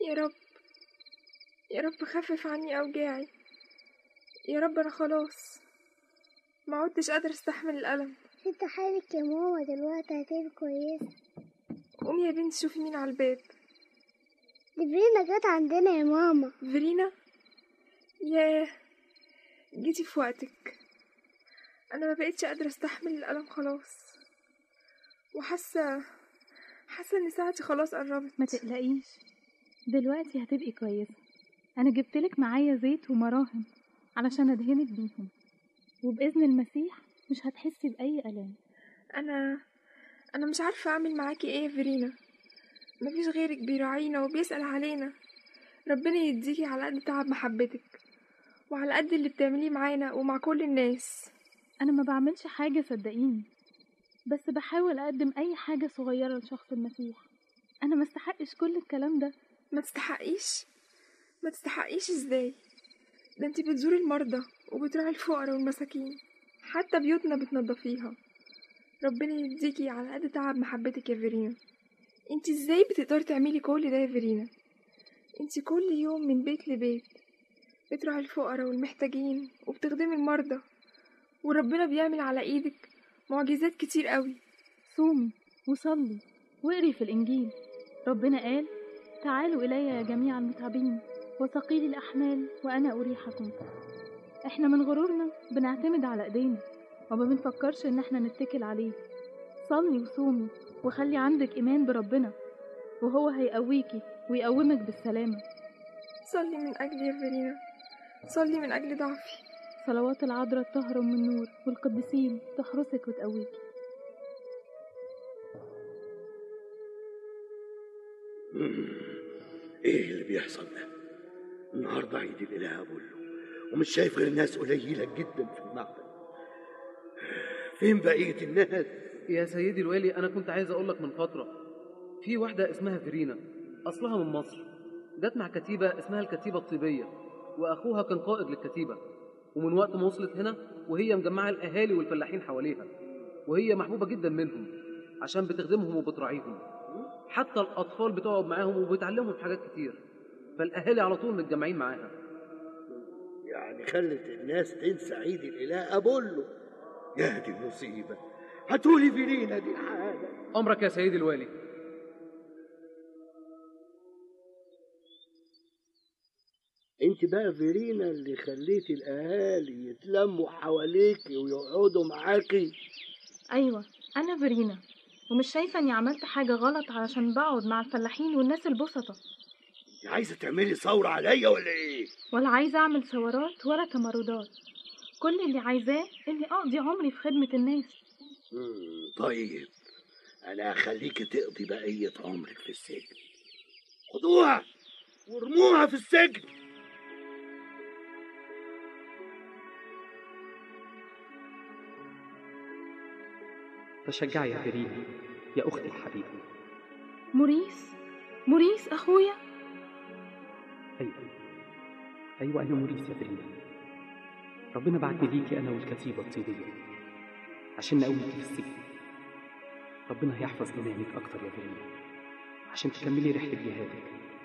يا رب يا رب خفف عني أوجاعي يا رب أنا خلاص ما عدتش قادرة استحمل الألم انت حالك يا ماما دلوقتي هتبقى كويسة قومي يا بنتي شوفي مين على الباب دي فينا جت عندنا يا ماما فيرينا ياه جيتي في وقتك انا ما بقتش قادره استحمل الالم خلاص وحاسه حاسه ان ساعتي خلاص قربت ما تقلقيش دلوقتي هتبقي كويسة أنا جبتلك معايا زيت ومراهم علشان أدهنك بيهم وبإذن المسيح مش هتحسي بأي ألام انا انا مش عارفه اعمل معاكي ايه يا فيرينا مفيش غيرك بيراعينا وبيسأل علينا ربنا يديكي على قد تعب محبتك وعلى قد اللي بتعمليه معانا ومع كل الناس أنا ما بعملش حاجة صدقيني بس بحاول أقدم أي حاجة صغيرة لشخص المسيح أنا ما استحقش كل الكلام ده ما تستحقيش ما تستحقيش ازاي ده انتي بتزوري المرضى وبتراعي الفقراء والمساكين حتى بيوتنا بتنضفيها ربنا يديكي على قد تعب محبتك يا فيرينا انتي ازاي بتقدري تعملي كل ده يا فيرينا انتي كل يوم من بيت لبيت بتراعي الفقراء والمحتاجين وبتخدمي المرضى وربنا بيعمل على ايدك معجزات كتير قوي صومي وصلي واقري في الإنجيل ربنا قال تعالوا إلي يا جميع المتعبين وثقيل الأحمال وأنا أريحكم إحنا من غرورنا بنعتمد على إيدينا وما بنفكرش إن إحنا نتكل عليه صلي وصومي وخلي عندك إيمان بربنا وهو هيقويكي ويقومك بالسلامة صلي من اجلي يا فيرينا صلي من اجل ضعفي صلوات العذراء الطاهرة أم النور والقديسين تحرسك وتقويكي ايه اللي بيحصل ده النهارده عيد الاله ابولو ومش شايف غير ناس قليله جدا في المعبد فين بقيه الناس يا سيدي الوالي انا كنت عايز اقول لك من فتره في واحده اسمها فيرينا اصلها من مصر جت مع كتيبه اسمها الكتيبه الطيبيه واخوها كان قائد للكتيبه ومن وقت ما وصلت هنا وهي مجمعه الاهالي والفلاحين حواليها وهي محبوبه جدا منهم عشان بتخدمهم وبتراعيهم حتى الاطفال بتقعد معاهم وبتعلمهم حاجات كتير فالاهالي على طول متجمعين معاها يعني خلت الناس تنسى عيد الاله ابولو يا دي المصيبه هاتولي فيرينا دي حاجه امرك يا سيدي الوالي انت بقى فيرينا اللي خليتي الاهالي يتلموا حواليكي ويقعدوا معاكي أيوة أنا فيرينا ومش شايفة إني عملت حاجة غلط علشان بقعد مع الفلاحين والناس البسطة انت عايزه تعملي ثوره عليا ولا ايه ولا عايزة أعمل ثورات ولا تمردات كل اللي عايزاه إني أقضي عمري في خدمة الناس مم، طيب انا هخليكي تقضي بقيه عمرك في السجن خدوها وارموها في السجن تشجعي يا فيرينا يا أختي الحبيبة موريس موريس أخويا أيوة أيوة أنا موريس يا فيرينا ربنا بعتني ليكي أنا والكتيبة الطيبية عشان نقويكي في السجن ربنا هيحفظ إيمانك أكتر يا فيرينا عشان تكملي رحلة جهادك